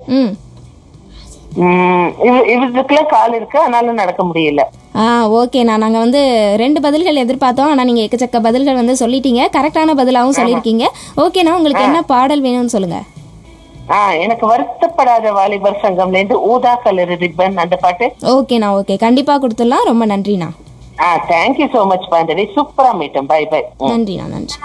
ம் உம் இவ- இவருக்குலாம் கால் இருக்கு அதனால நடக்க முடியல ஆ ஓகேண்ணா நாங்கள் வந்து ரெண்டு பதில்கள் எதிர்பார்த்தோம் ஆனால் நீங்கள் எக்கச்சக்க பதில்கள் வந்து சொல்லிட்டீங்க கரெக்டான பதிலாகவும் சொல்லியிருக்கீங்க ஓகேண்ணா உங்களுக்கு என்ன பாடல் வேணும்னு சொல்லுங்கள் ஆ எனக்கு வருத்தப்படாத வாலிபர் சங்கம்ல இருந்து ஊதா கலர் ரிப்பன் அந்த பாட்டு ஓகேண்ணா ஓகே கண்டிப்பாக கொடுத்துடலாம் ரொம்ப நன்றிண்ணா ஆ தேங்க்யூ சோ மச் பாந்தடி சூப்பரா மீட்டும் பை பை நன்றிண்ணா நன்றி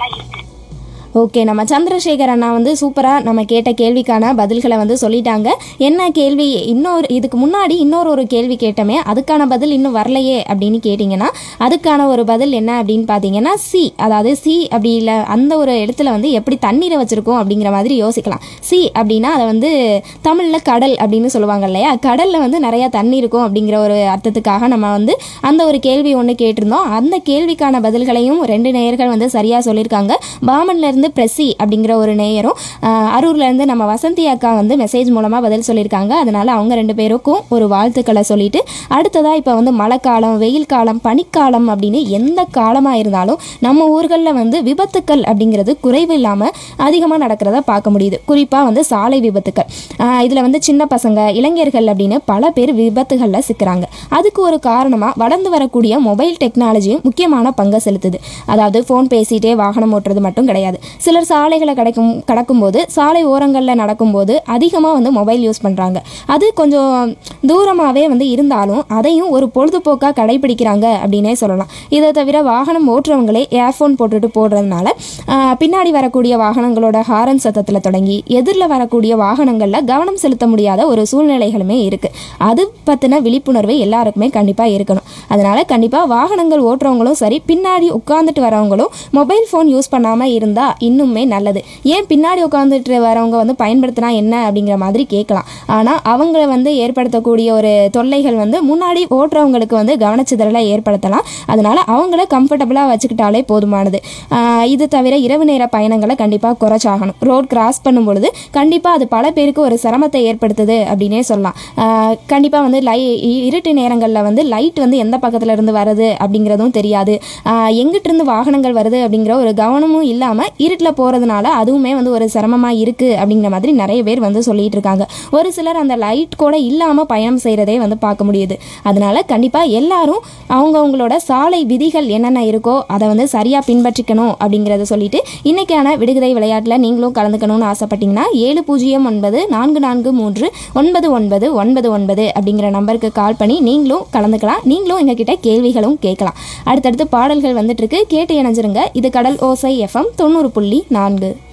ஓகே நம்ம சந்திரசேகர் அண்ணா வந்து சூப்பராக நம்ம கேட்ட கேள்விக்கான பதில்களை வந்து சொல்லிட்டாங்க என்ன கேள்வி இன்னொரு இதுக்கு முன்னாடி இன்னொரு ஒரு கேள்வி கேட்டோமே அதுக்கான பதில் இன்னும் வரலையே அப்படின்னு கேட்டிங்கன்னா அதுக்கான ஒரு பதில் என்ன அப்படின்னு பார்த்தீங்கன்னா சி அதாவது சி அப்படி இல்லை அந்த ஒரு இடத்துல வந்து எப்படி தண்ணீரை வச்சுருக்கோம் அப்படிங்கிற மாதிரி யோசிக்கலாம் சி அப்படின்னா அதை வந்து தமிழில் கடல் அப்படின்னு சொல்லுவாங்க இல்லையா கடலில் வந்து நிறையா தண்ணி இருக்கும் அப்படிங்கிற ஒரு அர்த்தத்துக்காக நம்ம வந்து அந்த ஒரு கேள்வி ஒன்று கேட்டிருந்தோம் அந்த கேள்விக்கான பதில்களையும் ரெண்டு நேயர்கள் வந்து சரியாக சொல்லியிருக்காங்க பாமன்ல இருந்து பிரசி அப்படிங்கிற ஒரு நேயரும் ஆஹ், அரூர்ல இருந்து நம்ம வசந்தி அக்கா வந்து மெசேஜ் மூலமாக பதில் சொல்லியிருக்காங்க அதனால அவங்க ரெண்டு பேருக்கும் ஒரு வாழ்த்துக்களை சொல்லிட்டு அடுத்ததா இப்போ வந்து மழைக்காலம் வெயில் காலம் பனிக்காலம் அப்படின்னு எந்த காலமாக இருந்தாலும் நம்ம ஊர்களில் வந்து விபத்துக்கள் அப்படிங்கிறது குறைவு இல்லாமல் அதிகமாக நடக்கிறத பார்க்க முடியுது குறிப்பாக வந்து சாலை விபத்துக்கள் இதில் வந்து சின்ன பசங்க இளைஞர்கள் அப்படின்னு பல பேர் விபத்துகளில் சிக்கிறாங்க அதுக்கு ஒரு காரணமாக வளர்ந்து வரக்கூடிய மொபைல் டெக்னாலஜியும் முக்கியமான பங்கை செலுத்துது அதாவது ஃபோன் பேசிட்டே வாகனம் ஓட்டுறது மட்டும் கிடையாது சிலர் சாலைகளை கிடைக்கும் கடக்கும்போது சாலை ஓரங்களில் நடக்கும்போது அதிகமாக வந்து மொபைல் யூஸ் பண்ணுறாங்க அது கொஞ்சம் தூரமாகவே வந்து இருந்தாலும் அதையும் ஒரு பொழுதுபோக்காக கடைபிடிக்கிறாங்க அப்படின்னே சொல்லலாம் இதை தவிர வாகனம் ஓட்டுறவங்களே ஏர்ஃபோன் போட்டுட்டு போடுறதுனால ஆஹ், பின்னாடி வரக்கூடிய வாகனங்களோட ஹாரன் சத்தத்தில் தொடங்கி எதிரில் வரக்கூடிய வாகனங்களில் கவனம் செலுத்த முடியாத ஒரு சூழ்நிலைகளுமே இருக்குது அது பற்றின விழிப்புணர்வு எல்லாருக்குமே கண்டிப்பாக இருக்கணும் அதனால் கண்டிப்பாக வாகனங்கள் ஓட்டுறவங்களும் சரி பின்னாடி உட்காந்துட்டு வரவங்களும் மொபைல் ஃபோன் யூஸ் பண்ணாமல் இருந்தால் இன்னுமே நல்லது ஏன் பின்னாடி உட்காந்துட்டு வரவங்க வந்து பயன்படுத்தினா என்ன அப்படிங்கிற மாதிரி கேட்கலாம் ஆனால் அவங்கள வந்து ஏற்படுத்தக்கூடிய ஒரு தொல்லைகள் வந்து முன்னாடி ஓட்டுறவங்களுக்கு வந்து கவனச்சிதறலை ஏற்படுத்தலாம் அதனால அவங்கள கம்ஃபர்டபுளாக வச்சுக்கிட்டாலே போதுமானது ஆஹ் இது தவிர இரவு நேர பயணங்களை கண்டிப்பாக குறைச்சாகணும் ரோட் கிராஸ் பண்ணும் பொழுது கண்டிப்பாக அது பல பேருக்கு ஒரு சிரமத்தை ஏற்படுத்துது அப்படின்னே சொல்லலாம் கண்டிப்பாக வந்து லை இ- இருட்டு நேரங்களில் வந்து லைட் வந்து எந்த பக்கத்துல இருந்து வருது அப்படிங்கிறதும் தெரியாது ஆஹ் எங்கிட்டு இருந்து வாகனங்கள் வருது அப்படிங்கிற ஒரு கவனமும் இல்லாமல் இருட்டில் போகிறதுனால அதுவுமே வந்து ஒரு சிரமமாக இருக்குது அப்படிங்கிற மாதிரி நிறைய பேர் வந்து சொல்லிட்டு இருக்காங்க ஒரு சிலர் அந்த லைட் கூட இல்லாமல் பயணம் செய்கிறதே வந்து பார்க்க முடியுது அதனால கண்டிப்பாக எல்லாரும் அவங்கவுங்களோட சாலை விதிகள் என்னென்ன இருக்கோ அதை வந்து சரியாக பின்பற்றிக்கணும் அப்படிங்கிறத சொல்லிட்டு இன்னைக்கான விடுகதை விளையாட்டில் நீங்களும் கலந்துக்கணும்னு ஆசைப்பட்டீங்கன்னா ஏழு பூஜ்ஜியம் ஒன்பது நான்கு நான்கு மூன்று ஒன்பது ஒன்பது ஒன்பது ஒன்பது அப்படிங்கிற நம்பருக்கு கால் பண்ணி நீங்களும் கலந்துக்கலாம் நீங்களும் எங்ககிட்ட கேள்விகளும் கேட்கலாம் அடுத்தடுத்து பாடல்கள் வந்துட்டு இருக்கு கேட்டு இணைஞ்சிருங்க இது கடல் ஓசை எஃப்எம் தொண்ணூறு புள்ளி நான்கு